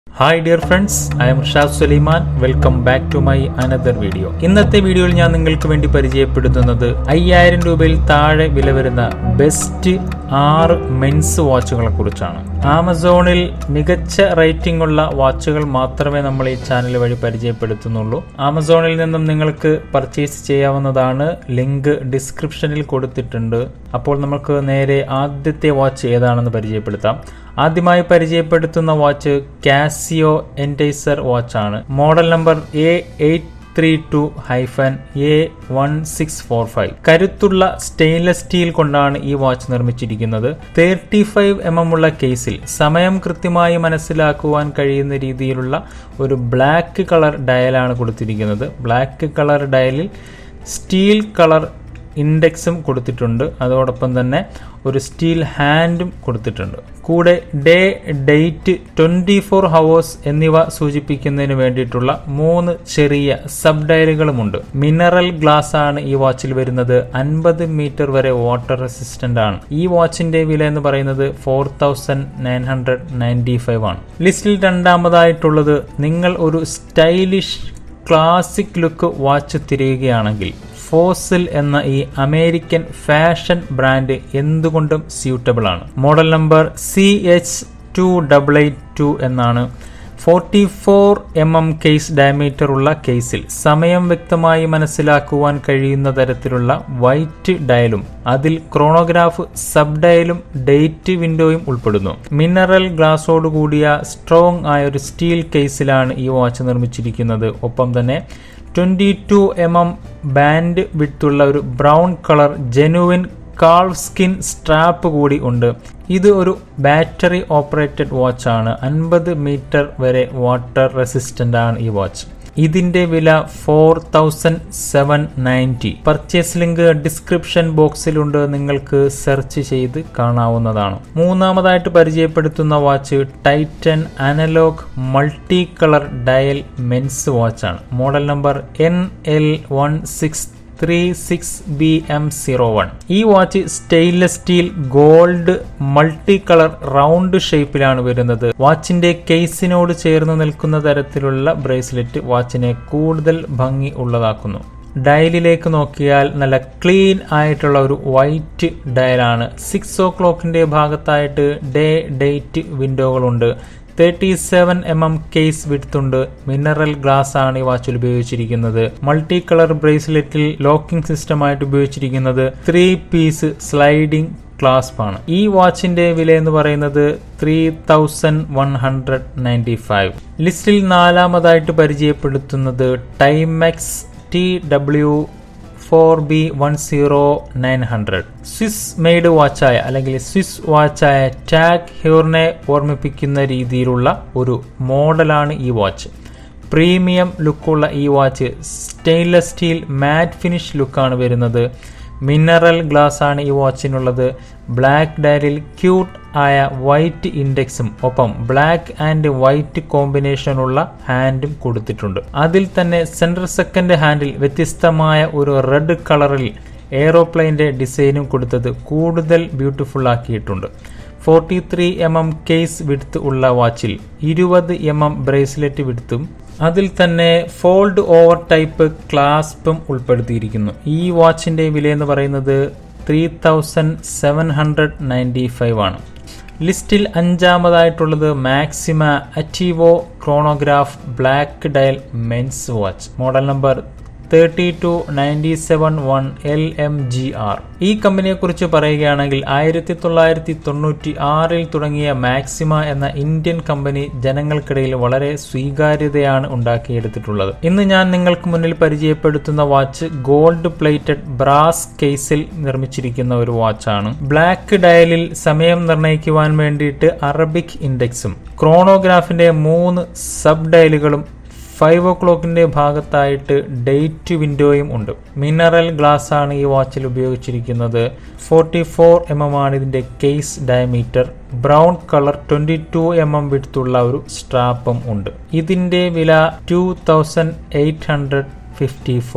hi dear friends I'm Shaf Sulaiman welcome back to my another video ഇന്നത്തെ വീഡിയോയിൽ ഞാൻ നിങ്ങൾക്ക് വേണ്ടി പരിചയപ്പെടുത്തുന്നത് അയ്യായിരം രൂപയിൽ താഴെ വില വരുന്ന ബെസ്റ്റ് ആറ് മെൻസ് വാച്ചുകളെ കുറിച്ചാണ് ആമസോണിൽ മികച്ച റേറ്റിംഗ് ഉള്ള വാച്ചുകൾ മാത്രമേ നമ്മൾ ഈ ചാനൽ വഴി പരിചയപ്പെടുത്തുന്നുള്ളൂ ആമസോണിൽ നിന്നും നിങ്ങൾക്ക് പർച്ചേസ് ചെയ്യാവുന്നതാണ് ലിങ്ക് ഡിസ്ക്രിപ്ഷനിൽ കൊടുത്തിട്ടുണ്ട് അപ്പോൾ നമുക്ക് നേരെ ആദ്യത്തെ വാച്ച് ഏതാണെന്ന് പരിചയപ്പെടുത്താം ആദ്യമായി പരിചയപ്പെടുത്തുന്ന വാച്ച് കാസിയോ എൻറ്റൈസർ വാച്ചാണ് model number A eight three two hyphen A one six four five കരുത്തുള്ള സ്റ്റെയിൻലെസ് സ്റ്റീൽ കൊണ്ടാണ് ഈ വാച്ച് നിർമ്മിച്ചിരിക്കുന്നത് തേർട്ടി ഫൈവ് എം എം ഉള്ള കേസിൽ സമയം കൃത്യമായി മനസ്സിലാക്കുവാൻ കഴിയുന്ന രീതിയിലുള്ള ഒരു ബ്ലാക്ക് കളർ ഡയലാണ് കൊടുത്തിരിക്കുന്നത് ബ്ലാക്ക് കളർ ഡയലിൽ സ്റ്റീൽ കളർ ഇൻഡെക്സും കൊടുത്തിട്ടുണ്ട് അതോടൊപ്പം തന്നെ ഒരു സ്റ്റീൽ ഹാൻഡും കൊടുത്തിട്ടുണ്ട് കൂടെ day date twenty four hours എന്നിവ സൂചിപ്പിക്കുന്നതിന് വേണ്ടിയിട്ടുള്ള മൂന്ന് ചെറിയ സബ് ഡയലുകളുമുണ്ട് മിനറൽ ഗ്ലാസ് ആണ് ഈ വാച്ചിൽ വരുന്നത് അൻപത് മീറ്റർ വരെ വാട്ടർ റെസിസ്റ്റന്റ് ആണ് ഈ വാച്ചിന്റെ വില എന്ന് പറയുന്നത് four thousand nine hundred ninety five ആണ് ലിസ്റ്റിൽ രണ്ടാമതായിട്ടുള്ളത് നിങ്ങൾ ഒരു സ്റ്റൈലിഷ് ക്ലാസിക് ലുക്ക് വാച്ച് തിരയുകയാണെങ്കിൽ ഫോസിൽ എന്ന ഈ അമേരിക്കൻ ഫാഷൻ ബ്രാൻഡ് എന്തുകൊണ്ടും സ്യൂട്ടബിൾ ആണ് model number C H two double eight two എന്നാണ് forty four M M case diameter ഉള്ള കേസിൽ സമയം വ്യക്തമായി മനസ്സിലാക്കുവാൻ കഴിയുന്ന തരത്തിലുള്ള വൈറ്റ് ഡയലും അതിൽ ക്രോണോഗ്രാഫ് സബ് ഡയലും ഡേറ്റ് വിൻഡോയും ഉൾപ്പെടുന്നു മിനറൽ ഗ്ലാസോട് കൂടിയ സ്ട്രോങ് ആയ ഒരു സ്റ്റീൽ കേസിലാണ് ഈ വാച്ച് നിർമ്മിച്ചിരിക്കുന്നത് ഒപ്പം തന്നെ twenty two M M band വിട്ടുള്ള ഒരു brown colour genuine calf skin strap കൂടി ഉണ്ട് ഇത് ഒരു ബാറ്ററി ഓപ്പറേറ്റഡ് വാച്ച് ആണ് അൻപത് മീറ്റർ വരെ വാട്ടർ റെസിസ്റ്റന്റ് ആണ് ഈ വാച്ച് ഇതിന്റെ വില four thousand seven ninety purchase link description ബോക്സിലുണ്ട് നിങ്ങൾക്ക് സെർച്ച് ചെയ്ത് കാണാവുന്നതാണ് മൂന്നാമതായിട്ട് പരിചയപ്പെടുത്തുന്ന watch Titan analogue multi colour dial men's വാച്ചാണ് model number N L one six three six B M zero one ഈ watch stainless steel gold multi colour round ഷേപ്പിലാണ് വരുന്നത് വാച്ചിന്റെ കേസിനോട് ചേർന്ന് നിൽക്കുന്ന തരത്തിലുള്ള ബ്രേസ്ലെറ്റ് വാച്ചിനെ കൂടുതൽ ഭംഗി ഉള്ളതാക്കുന്നു ഡയലിലേക്ക് നോക്കിയാൽ നല്ല ക്ലീൻ ആയിട്ടുള്ള ഒരു വൈറ്റ് ഡയലാണ് സിക്സ് ഓ ക്ലോക്കിന്റെ ഭാഗത്തായിട്ട് ഡേ ഡേറ്റ് വിൻഡോകളുണ്ട് thirty seven M M case വിടുത്തുണ്ട് മിനറൽ ഗ്ലാസ് ആണ് ഈ വാച്ചിൽ ഉപയോഗിച്ചിരിക്കുന്നത് മൾട്ടി കളർ ബ്രേസ്ലെറ്റിൽ ലോക്കിംഗ് സിസ്റ്റം ആയിട്ട് ഉപയോഗിച്ചിരിക്കുന്നത് ത്രീ പീസ് സ്ലൈഡിംഗ് ക്ലാസ്പ് ആണ് ഈ വാച്ചിന്റെ വില എന്ന് പറയുന്നത് three thousand one hundred ninety five ലിസ്റ്റിൽ നാലാമതായിട്ട് പരിചയപ്പെടുത്തുന്നത് Timex T W four B one zero nine hundred Swiss made വാച്ചായ അല്ലെങ്കിൽ സ്വിസ് വാച്ചായ ടാഗ് ഹ്യൂറിനെ ഓർമ്മിപ്പിക്കുന്ന രീതിയിലുള്ള ഒരു മോഡലാണ് ഈ വാച്ച് പ്രീമിയം ലുക്കുള്ള ഈ watch stainless steel matte finish ലുക്കാണ് വരുന്നത് മിനറൽ ഗ്ലാസ് ആണ് ഈ വാച്ചിനുള്ളത് ബ്ലാക്ക് ഡയറിൽ ക്യൂട്ട് ആയ വൈറ്റ് ഇൻഡെക്സും ഒപ്പം ബ്ലാക്ക് ആൻഡ് വൈറ്റ് കോമ്പിനേഷനുള്ള ഹാൻഡും കൊടുത്തിട്ടുണ്ട് അതിൽ തന്നെ സെൻട്രൽ സെക്കൻഡ് ഹാൻഡിൽ വ്യത്യസ്തമായ ഒരു റെഡ് കളറിൽ എയ്റോപ്ലെയിൻ്റെ ഡിസൈനും കൊടുത്തത് കൂടുതൽ ബ്യൂട്ടിഫുൾ ആക്കിയിട്ടുണ്ട് forty three M M case വിടുത്ത് ഉള്ള വാച്ചിൽ ഇരുപത് എം എം ബ്രേസ്ലെറ്റ് വിടുത്തും അതിൽ തന്നെ ഫോൾഡ് ഓവർ ടൈപ്പ് ക്ലാസ്പും ഉൾപ്പെടുത്തിയിരിക്കുന്നു ഈ വാച്ചിന്റെ വില എന്ന് പറയുന്നത് three thousand seven hundred ninety five ആണ് ലിസ്റ്റിൽ അഞ്ചാമതായിട്ടുള്ളത് Maxima Attivo chronograph black dial men's watch model number thirty two ninety seven one L M G R ഈ കമ്പനിയെ കുറിച്ച് പറയുകയാണെങ്കിൽ ആയിരത്തി തൊള്ളായിരത്തി തൊണ്ണൂറ്റി ആറിൽ തുടങ്ങിയ മാക്സിമ എന്ന ഇന്ത്യൻ കമ്പനി ജനങ്ങൾക്കിടയിൽ വളരെ സ്വീകാര്യതയാണ് ഉണ്ടാക്കിയെടുത്തിട്ടുള്ളത് ഇന്ന് ഞാൻ നിങ്ങൾക്ക് മുന്നിൽ പരിചയപ്പെടുത്തുന്ന വാച്ച് ഗോൾഡ് പ്ലേറ്റഡ് ബ്രാസ് കേസിൽ നിർമ്മിച്ചിരിക്കുന്ന ഒരു വാച്ചാണ് ബ്ലാക്ക് ഡയലിൽ സമയം നിർണ്ണയിക്കുവാൻ വേണ്ടിയിട്ട് അറബിക് ഇൻഡെക്സും ക്രോണോഗ്രാഫിന്റെ മൂന്ന് സബ് ഡയലുകളും ഫൈവ് ഓ ക്ലോക്കിന്റെ ഭാഗത്തായിട്ട് ഡേറ്റ് വിൻഡോയും ഉണ്ട് മിനറൽ ഗ്ലാസ് ആണ് ഈ വാച്ചിൽ ഉപയോഗിച്ചിരിക്കുന്നത് ഫോർട്ടി ഫോർ എം എം ആണ് ഇതിന്റെ case diameter brown colour twenty two M M വിടുത്തുള്ള ഒരു സ്ട്രാപ്പും ഉണ്ട് ഇതിന്റെ വില two thousand eight hundred fifty four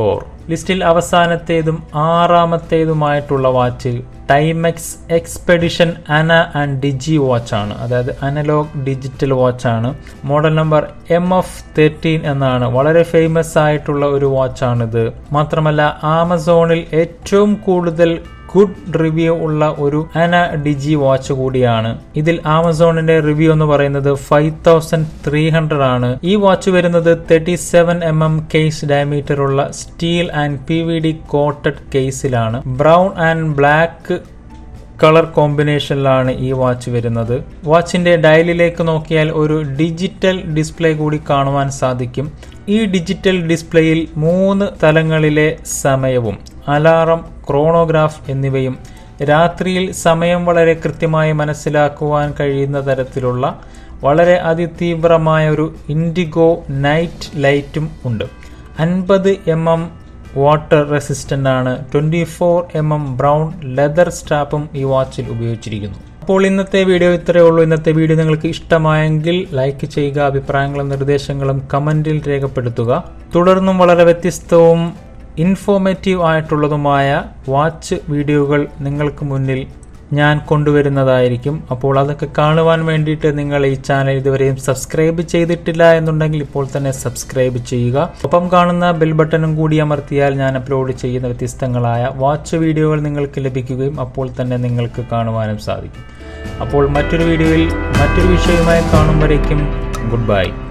ലിസ്റ്റിൽ അവസാനത്തേതും ആറാമത്തേതുമായിട്ടുള്ള watch Timex Expedition ana and digi watch ആണ് അതായത് അനലോഗ് ഡിജിറ്റൽ വാച്ച് ആണ് model number M F thirteen എന്നാണ് വളരെ ഫേമസ് ആയിട്ടുള്ള ഒരു വാച്ചാണിത് മാത്രമല്ല ആമസോണിൽ ഏറ്റവും കൂടുതൽ ഗുഡ് റിവ്യൂ ഉള്ള ഒരു അന ഡിജി വാച്ച് കൂടിയാണ് ഇതിൽ ആമസോണിന്റെ റിവ്യൂ എന്ന് പറയുന്നത് ഫൈവ് തൗസൻഡ് ത്രീ ഹൺഡ്രഡ് ആണ് ഈ വാച്ച് വരുന്നത് thirty seven M M case diameter ഉള്ള steel and P V D coated കേസിലാണ് ബ്രൗൺ ആൻഡ് ബ്ലാക്ക് കളർ കോമ്പിനേഷനിലാണ് ഈ വാച്ച് വരുന്നത് വാച്ചിന്റെ ഡയലിലേക്ക് നോക്കിയാൽ ഒരു ഡിജിറ്റൽ ഡിസ്പ്ലേ കൂടി കാണുവാൻ സാധിക്കും ഈ ഡിജിറ്റൽ ഡിസ്പ്ലേയിൽ മൂന്ന് തലങ്ങളിലെ സമയവും അലാറം ക്രോണോഗ്രാഫ് എന്നിവയും രാത്രിയിൽ സമയം വളരെ കൃത്യമായി മനസ്സിലാക്കുവാൻ കഴിയുന്ന തരത്തിലുള്ള വളരെ അതിതീവ്രമായ ഒരു ഇൻഡിഗോ നൈറ്റ് ലൈറ്റും ഉണ്ട് അൻപത് എം എം വാട്ടർ റെസിസ്റ്റന്റ് ആണ് twenty four M M brown leather സ്ട്രാപ്പും ഈ വാച്ചിൽ ഉപയോഗിച്ചിരിക്കുന്നു അപ്പോൾ ഇന്നത്തെ വീഡിയോ ഇത്രയേ ഉള്ളൂ ഇന്നത്തെ വീഡിയോ നിങ്ങൾക്ക് ഇഷ്ടമായെങ്കിൽ ലൈക്ക് ചെയ്യുക അഭിപ്രായങ്ങളും നിർദ്ദേശങ്ങളും കമന്റിൽ രേഖപ്പെടുത്തുക തുടർന്നും വളരെ വ്യത്യസ്തവും ഇൻഫോർമേറ്റീവ് ആയിട്ടുള്ളതുമായ വാച്ച് വീഡിയോകൾ നിങ്ങൾക്ക് മുന്നിൽ ഞാൻ കൊണ്ടുവരുന്നതായിരിക്കും അപ്പോൾ അതൊക്കെ കാണുവാൻ വേണ്ടിയിട്ട് നിങ്ങൾ ഈ ചാനൽ ഇതുവരെയും സബ്സ്ക്രൈബ് ചെയ്തിട്ടില്ല എന്നുണ്ടെങ്കിൽ ഇപ്പോൾ തന്നെ സബ്സ്ക്രൈബ് ചെയ്യുക ഒപ്പം കാണുന്ന ബെൽ ബട്ടണും കൂടി അമർത്തിയാൽ ഞാൻ അപ്ലോഡ് ചെയ്യുന്ന വ്യത്യസ്തങ്ങളായ വാച്ച് വീഡിയോകൾ നിങ്ങൾക്ക് ലഭിക്കുകയും അപ്പോൾ തന്നെ നിങ്ങൾക്ക് കാണുവാനും സാധിക്കും അപ്പോൾ മറ്റൊരു വീഡിയോയിൽ മറ്റൊരു വിഷയവുമായി കാണുമ്പോഴേക്കും ഗുഡ് ബൈ